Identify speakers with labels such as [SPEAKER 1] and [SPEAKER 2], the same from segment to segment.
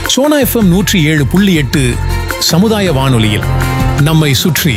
[SPEAKER 1] Sona FM நூற்றி ஏழு புள்ளி எட்டு சமுதாய வானொலியில் நம்மை சுற்றி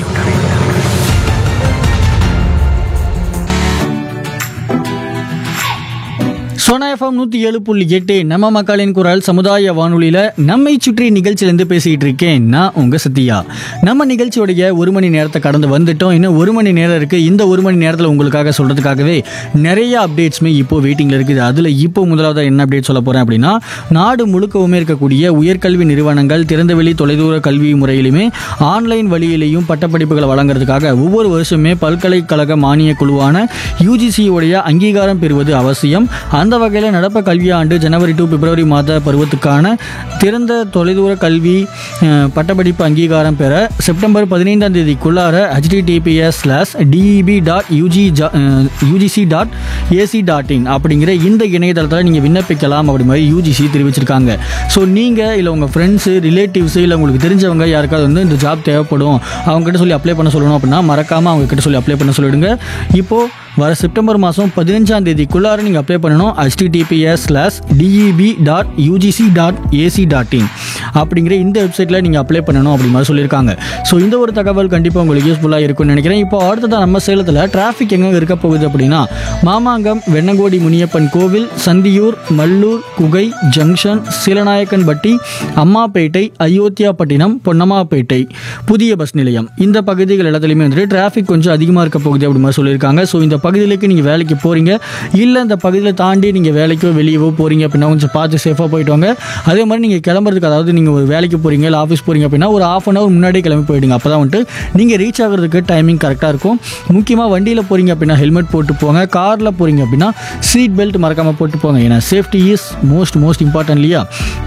[SPEAKER 2] சோனா எஃப்எம் நூற்றி ஏழு புள்ளி எட்டு நம்ம மக்களின் குரல் சமுதாய வானொலியில் நம்மை சுற்றி நிகழ்ச்சியிலேருந்து பேசிகிட்டு இருக்கேன் நான் உங்கள் சத்யா நம்ம நிகழ்ச்சியோடைய ஒரு மணி நேரத்தை கடந்து வந்துட்டோம் இன்னும் ஒரு மணி நேரம் இருக்குது இந்த ஒரு மணி நேரத்தில் உங்களுக்காக சொல்கிறதுக்காகவே நிறைய அப்டேட்ஸுமே இப்போ வெயிட்டிங்கில் இருக்குது அதில் இப்போ முதலாவது என்ன அப்டேட் சொல்ல போகிறேன் அப்படின்னா நாடு முழுக்கவுமே இருக்கக்கூடிய உயர்கல்வி நிறுவனங்கள் திறந்தவெளி தொலைதூர கல்வி முறையிலுமே ஆன்லைன் வழியிலையும் பட்டப்படிப்புகளை வழங்குறதுக்காக ஒவ்வொரு வருஷமே பல்கலைக்கழக மானிய குழுவான யூஜிசி உடைய அங்கீகாரம் பெறுவது அவசியம் அந்த வகையில் நடப்பு கல்வியாண்டு ஜனவரி டு பிப்ரவரி மாத பருவத்துக்கான திறந்த தொலைதூர கல்வி அஹ், பட்டப்படிப்பு அங்கீகாரம் பெற செப்டம்பர் பதினைந்தாம் தேதிக்குள்ளார HTTPS slash DEB dot UG UGC dot AC dot in அப்படிங்கிற இந்த இணையதளத்தில் நீங்கள் விண்ணப்பிக்கலாம் அப்படி மாதிரி யூஜிசி தெரிவிச்சிருக்காங்க ஸோ நீங்கள் இல்லை உங்கள் ஃப்ரெண்ட்ஸு ரிலேட்டிவ்ஸு இல்லை உங்களுக்கு தெரிஞ்சவங்க யாருக்காவது வந்து இந்த ஜாப் தேவைப்படும் அவங்ககிட்ட சொல்லி அப்ளை பண்ண சொல்லணும் அப்படின்னா மறக்காமல் அவங்க கிட்ட சொல்லி அப்ளை பண்ண சொல்லிடுங்க இப்போது வர செப்டம்பர் மாதம் பதினஞ்சாம் தேதிக்குள்ளார நீங்கள் அப்ளை பண்ணணும் HTTPS slash DEB dot UGC dot AC dot in அப்படிங்கிற இந்த வெப்சைட்டில் நீங்கள் அப்ளை பண்ணணும் அப்படி மாதிரி சொல்லியிருக்காங்க ஸோ இந்த ஒரு தகவல் கண்டிப்பாக உங்களுக்கு யூஸ்ஃபுல்லாக இருக்கும்னு நினைக்கிறேன் இப்போ அடுத்ததாக நம்ம சேலத்தில் டிராஃபிக் எங்கே இருக்க போகுது அப்படின்னா மாமாங்கம் வெண்ணங்கோடி முனியப்பன் கோவில் சந்தியூர் மல்லூர் குகை ஜங்ஷன் சீலநாயக்கன்பட்டி அம்மாப்பேட்டை அயோத்தியாப்பட்டினம் பொன்னம்மாப்பேட்டை புதிய பஸ் நிலையம் இந்த பகுதிகள் எல்லாத்துலேயுமே வந்துட்டு டிராஃபிக் கொஞ்சம் அதிகமாக இருக்க போகுது அப்படி மாதிரி சொல்லியிருக்காங்க ஸோ இந்த பகுதிகளுக்கு நீங்கள் வேலைக்கு போகிறீங்க இல்லை இந்த பகுதியில் தாண்டி நீங்கள் வேலைக்கோ வெளியவோ போகிறீங்க அப்படின்னா கொஞ்சம் பார்த்து சேஃபாக போயிட்டு வாங்க அதே மாதிரி நீங்கள் கிளம்புறதுக்கு அதாவது நீங்கள் ஒரு வேலைக்கு போகிறீங்க இல்லை ஆஃபீஸ் போகிறீங்க அப்படின்னா ஒரு ஆஃப் அன் ஹவர் முன்னாடியே கிளம்பி போயிடுங்க அப்போ தான் வந்துட்டு நீங்கள் ரீச் ஆகிறதுக்கு டைமிங் கரெக்டாக இருக்கும் முக்கியமாக வண்டியில் போகிறீங்க அப்படின்னா ஹெல்மெட் போட்டு போங்க காரில் போகிறீங்க அப்படின்னா சீட் பெல்ட் மறக்காமல் போட்டு போங்க ஏன்னா safety is most most important இல்லையா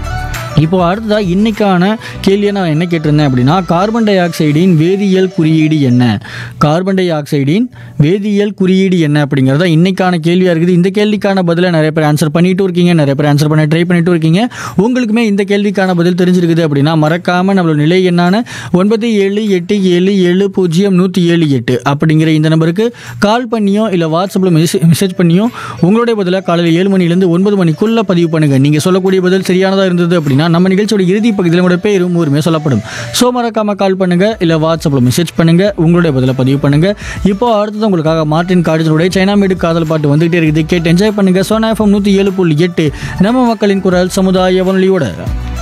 [SPEAKER 2] இப்போ அடுத்ததா இன்னைக்கான கேள்வியை நான் என்ன கேட்டிருந்தேன் அப்படின்னா கார்பன் டை ஆக்சைடின் வேதியியல் குறியீடு என்ன கார்பன் டை ஆக்சைடின் வேதியியல் குறியீடு என்ன அப்படிங்கிறதா இன்னைக்கான கேள்வியாக இருக்குது இந்த கேள்விக்கான பதிலை நிறைய பேர் ஆன்சர் பண்ணிட்டு இருக்கீங்க நிறைய பேர் ஆன்சர் பண்ண ட்ரை பண்ணிட்டு இருக்கீங்க உங்களுக்குமே இந்த கேள்விக்கான பதில் தெரிஞ்சிருக்குது அப்படின்னா மறக்காமல் நம்மளோட நிலை என்னான ஒன்பது ஏழு எட்டு ஏழு ஏழு பூஜ்ஜியம் நூற்றி ஏழு எட்டு அப்படிங்கிற இந்த நம்பருக்கு கால் பண்ணியோ இல்லை வாட்ஸ்அப்பில் மெசேஜ் மெசேஜ் பண்ணியோ உங்களுடைய பதிலாக காலையில் ஏழு மணிலேருந்து ஒன்பது மணிக்குள்ளே பதிவு பண்ணுங்கள் நீங்கள் சொல்லக்கூடிய பதில் சரியானதாக இருந்தது அப்படின்னா நம்ம நிகழ்ச்சியோட இறுதி பகுதியில் உங்களோட பேரும் ஊருமே சொல்லப்படும் ஸோ மறக்காமல் கால் பண்ணுங்கள் இல்லை வாட்ஸ்அப்பில் மெசேஜ் பண்ணுங்கள் உங்களுடைய பதிலை பதிவு பண்ணுங்கள் இப்போ அடுத்தது உங்களுக்காக மார்டின் கார்டினுடைய சைனா மேடு காதல் பாட்டு வந்துகிட்டே இருக்குது கேட்டு என்ஜாய் பண்ணுங்கள் சோனா எஃப்எம் நூற்றி ஏழு புள்ளி எட்டு நம்ம மக்களின் குரல் சமுதாய வானொலியோட